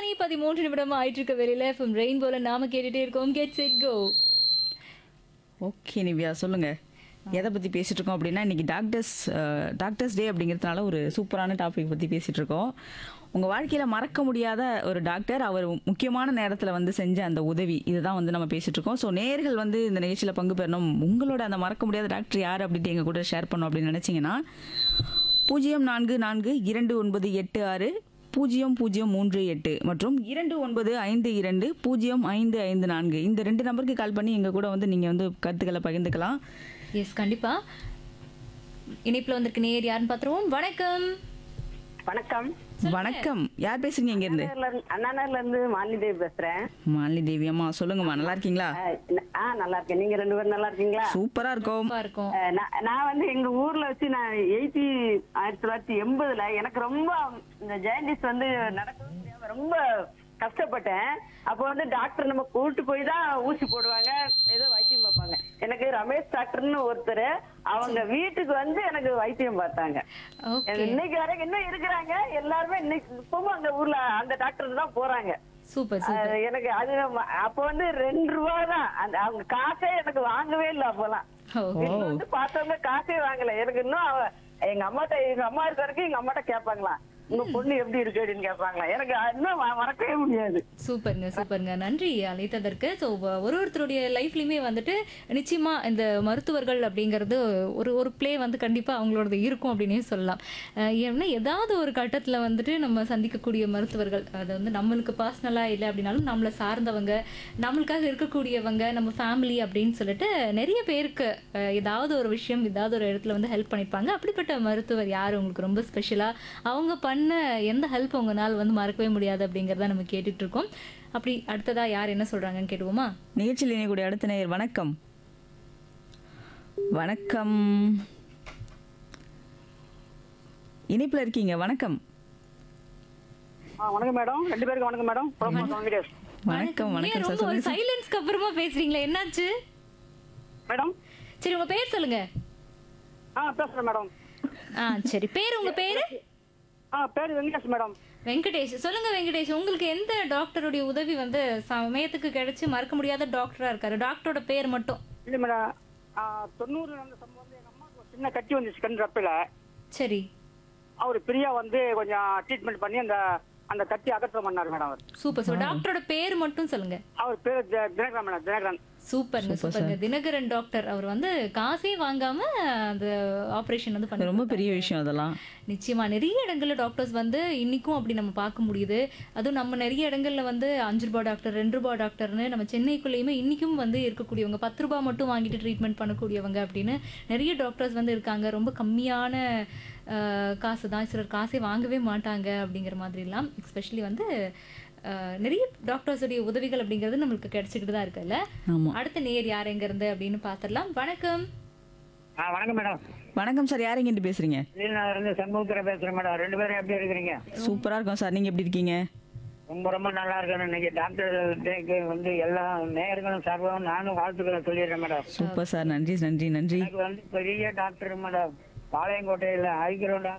மணி பதிமூன்று நிமிடம் ஆயிட்டு இருக்க வெளியில எஃப்எம் ரெயின்போல நாம கேட்டுட்டே இருக்கோம் get set go okay Nivya சொல்லுங்க எதை பத்தி பேசிட்டு இருக்கோம் அப்படின்னா இன்னைக்கு டாக்டர்ஸ் டாக்டர்ஸ் டே அப்படிங்கிறதுனால ஒரு சூப்பரான டாபிக் பத்தி பேசிட்டு இருக்கோம் உங்க வாழ்க்கையில மறக்க முடியாத ஒரு டாக்டர் அவர் முக்கியமான நேரத்துல வந்து செஞ்ச அந்த உதவி இதுதான் வந்து நம்ம பேசிட்டு இருக்கோம் ஸோ நேர்கள் வந்து இந்த நிகழ்ச்சியில பங்கு பெறணும் உங்களோட அந்த மறக்க முடியாத டாக்டர் யார் அப்படின்ட்டு எங்க கூட ஷேர் பண்ணணும் அப்படின்னு நினைச்சீங்கன்னா பூஜ்ஜியம் நான்கு நான்கு இரண்டு ஒன்பது எட்டு ஆறு பூஜ்ஜியம் பூஜ்ஜியம் மூன்று எட்டு மற்றும் இரண்டு ஒன்பது ஐந்து இரண்டு பூஜ்ஜியம் ஐந்து ஐந்து நான்கு இந்த ரெண்டு நம்பருக்கு கால் பண்ணி எங்க கூட வந்து நீங்க வந்து கருத்துக்களை பகிர்ந்துக்கலாம் எஸ் கண்டிப்பா இணைப்புல வந்திருக்கு நேர் யாருன்னு பாத்துருவோம் வணக்கம் வணக்கம் வணக்கம் யார் பேசுறீங்க இங்க இருந்து அண்ணாநகர்ல இருந்து- அண்ணாநகர்ல இருந்து மாலினி தேவி பேசுறேன் மாலினி தேவி அம்மா சொல்லுங்கம்மா நல்லா இருக்கீங்களா அஹ் ந- ஆ நல்லா இருக்கேன் நீங்க ரெண்டு பேரும் நல்லா இருக்கீங்களா சூப்பரா இருக்கோம் ரொம்ப இருக்கும் அஹ் நான் நான் வந்து எங்க ஊர்ல வச்சு நான் எயிட்டி ஆயிரத்தி தொள்ளாயிரத்தி எண்பதுல எனக்கு ரொம்ப இந்த ஜெயண்டிஸ் வந்து நடக்கவே முடியாம ரொம்ப கஷ்டப்பட்டேன் அப்போ வந்து டாக்டர் நம்ம கூட்டு போய் தான் ஊசி போடுவாங்க ஏதோ வைத்தியம் பார்ப்பாங்க எனக்கு ரமேஷ் டாக்டர்னு ஒருத்தர் அவங்க வீட்டுக்கு வந்து எனக்கு வைத்தியம் பார்த்தாங்க ஓகே இன்னைக்கு வரைக்கும் இன்னும் இருக்கிறாங்க எல்லாருமே இன்னைக்கு இப்பவும் அந்த ஊர்ல அந்த டாக்டர் தான் போறாங்க சூப்பர் சூப்பர் அது எனக்கு அது ம- அப்ப வந்து ரெண்டு ரூபா தான் அந்த அவங்க காசே எனக்கு வாங்கவே இல்லை அப்பெல்லாம் ஓகே வீட்டுல வந்து பார்த்தவங்க காசே வாங்கல எனக்கு இன்னும் அவ- எங்க அம்மாட்ட எங்க அம்மா இருக்க வரைக்கும் எங்க அம்மாட்ட கேட்பாங்களா உங்க பொண்ணு எப்படி இருக்கு அப்படின்னு கேட்பாங்களா எனக்கு இன்னும் ம- மறக்கவே முடியாது சூப்பருங்க சூப்பருங்க நன்றி அழைத்ததற்கு ஸோ ஒரு ஒருத்தருடைய லைஃப்லையுமே வந்துட்டு நிச்சயமா இந்த மருத்துவர்கள் அப்படிங்கிறது ஒரு ஒரு ப்ளே வந்து கண்டிப்பாக அவங்களோடது இருக்கும் அப்படின்னே சொல்லலாம் அஹ் ஏன்னா ஏதாவது ஒரு கட்டத்தில் வந்துட்டு நம்ம சந்திக்கக்கூடிய மருத்துவர்கள் அது வந்து நம்மளுக்கு பர்சனலாக இல்லை அப்படின்னாலும் நம்மளை சார்ந்தவங்க நம்மளுக்காக இருக்கக்கூடியவங்க நம்ம ஃபேமிலி அப்படின்னு சொல்லிட்டு நிறைய பேருக்கு அஹ் ஏதாவது ஒரு விஷயம் ஏதாவது ஒரு இடத்துல வந்து ஹெல்ப் பண்ணியிருப்பாங்க அப்படிப்பட்ட மருத்துவர் யார் உங்களுக்கு ரொம்ப ஸ்பெஷலாக அவங்க பண்ண எந்த ஹெல்ப் உங்களால் வந்து மறக்கவே முடியாது அப்படிங்கிறத நம்ம கேட்டுட்டு இருக்கோம் அப்படி அடுத்ததா யார் என்ன சொல்றாங்கன்னு கேட்டுவோமா நிகழ்ச்சியில் இணையக்கூடிய அடுத்த நேயர் வணக்கம் வணக்கம் இணைப்புல இருக்கீங்க வணக்கம் வணக்கம் மேடம் ரெண்டு பேருக்கு வணக்கம் மேடம் வெங்கடேஷ் வணக்கம் ஏன் வணக்கம் சார் ரொம்ப ஒரு சொல்லுங்க சார். சைலன்ஸ்க்கு அப்புறமா பேசுறீங்களே என்னாச்சு மேடம் சரி உங்க பேர் சொல்லுங்க ஆ பேசுறேன் மேடம் ஆ சரி பேர் உங்க பேரு ஆ பேரு வெங்கடேஷ் மேடம் வெங்கடேஷ் சொல்லுங்க வெங்கடேஷ் உங்களுக்கு எந்த டாக்டருடைய உதவி வந்து சமயத்துக்கு கிடைச்சு மறக்க முடியாத டாக்டரா இருக்காரு டாக்டரோட பேர் மட்டும் இல்ல மேடம் தொண்ணூறுல நடந்த சம்பவம் வந்து எங்க அம்மாவுக்கு ஒரு சின்ன கட்டி வந்துச்சு கண் ரப்பில சரி அவர் பிரியா வந்து கொஞ்சம் ட்ரீட்மெண்ட் பண்ணி அந்த அந்த கட்டி அகற்றம் பண்ணார் மேடம் அவர் சூப்பர் சூப்பர் டாக்டரோட பேர் மட்டும் சொல்லுங்க அவர் பேர் தி- தினகரன் மேடம் தினகரன் சூப்பர்ங்க சூப்பர்ங்க தினகரன் டாக்டர் அவர் வந்து காசே வாங்காம அந்த ஆபரேஷன் வந்து பண்ணி ரொம்ப பெரிய விஷயம் அதெல்லாம் நிச்சயமா நிறைய இடங்கள்ல டாக்டர்ஸ் வந்து இன்னைக்கும் அப்படி நம்ம பார்க்க முடியுது அதுவும் நம்ம நிறைய இடங்கள்ல வந்து அஞ்சு ரூபாய் டாக்டர் ரெண்டு ரூபாய் டாக்டர்னு நம்ம சென்னைக்குள்ளேயுமே இன்னைக்கும் வந்து இருக்கக்கூடியவங்க பத்து ரூபாய் மட்டும் வாங்கிட்டு ட்ரீட்மெண்ட் பண்ணக்கூடியவங்க அப்படின்னு நிறைய டாக்டர்ஸ் வந்து இருக்காங்க ரொம்ப கம்மியான ஆஹ், காசு தான் சிலர் காசே வாங்கவே மாட்டாங்க அப்படிங்கிற மாதிரிலாம் எஸ்பெஷலி வந்து ஆஹ், நிறைய டாக்டர்ஸுடைய உதவிகள் அப்படிங்கிறது நம்மளுக்கு கிடைச்சிக்கிட்டு தான் இருக்குல்ல ஆமா அடுத்த நேர் யார் எங்க இருந்து அப்படின்னு பார்த்துடலாம் வணக்கம் ஆ வணக்கம் மேடம் வணக்கம் சார் யார் இருந்து பேசுறீங்க நான் இருந்து சண்முகத்துல பேசுறேன் மேடம் ரெண்டு பேரும் எப்படி இருக்கிறீங்க சூப்பரா இருக்கும் சார் நீங்க எப்படி இருக்கீங்க ரொம்ப ரொம்ப நல்லா இருக்கணும் இன்னைக்கு டாக்டர் டேக்கு வந்து எல்லா நேயர்களும் சார்பாகவும் நானும் வாழ்த்துக்களை சொல்லிடுறேன் மேடம் சூப்பர் சார் நன்றி நன்றி நன்றி எனக்கு வந்து பெரிய டாக்டர் மேடம் பாளையங்கோட்டையில ஐக்கிறோம்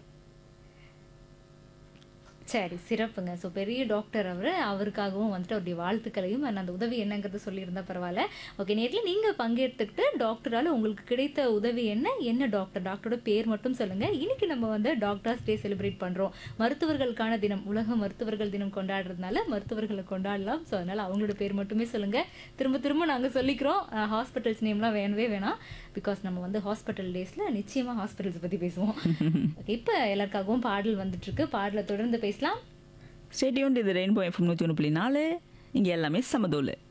சரி சிறப்புங்க ஸோ பெரிய டாக்டர் அவர் அவருக்காகவும் வந்துட்டு அவருடைய வாழ்த்துக்களையும் and அந்த உதவி என்னங்கிறது சொல்லியிருந்தா பரவாயில்ல ஓகே நேரில் நீங்கள் பங்கெடுத்துக்கிட்டு டாக்டரால் உங்களுக்கு கிடைத்த உதவி என்ன என்ன டாக்டர் டாக்டரோட பேர் மட்டும் சொல்லுங்கள் இன்னைக்கு நம்ம வந்து டாக்டர்ஸ் டே செலிப்ரேட் பண்ணுறோம் மருத்துவர்களுக்கான தினம் உலக மருத்துவர்கள் தினம் கொண்டாடுறதுனால மருத்துவர்களை கொண்டாடலாம் ஸோ அதனால் அவங்களோட பேர் மட்டுமே சொல்லுங்கள் திரும்ப திரும்ப நாங்கள் சொல்லிக்கிறோம் ஹாஸ்பிட்டல்ஸ் நேம்லாம் வேணவே வேணாம் பிகாஸ் நம்ம வந்து ஹாஸ்பிட்டல் டேஸில் நிச்சயமாக ஹாஸ்பிட்டல்ஸ் பற்றி பேசுவோம் ஓகே இப்போ எல்லாருக்காகவும் பாடல் வந்துட்டு இருக்கு பாடலை தொடர்ந்து பேசலாம் ஸ்டேடியோன் இது ரெயின்போ எஃப்எம் நூற்றி ஒன்று புள்ளி நாலு இங்கே எல்லாமே சமதோலு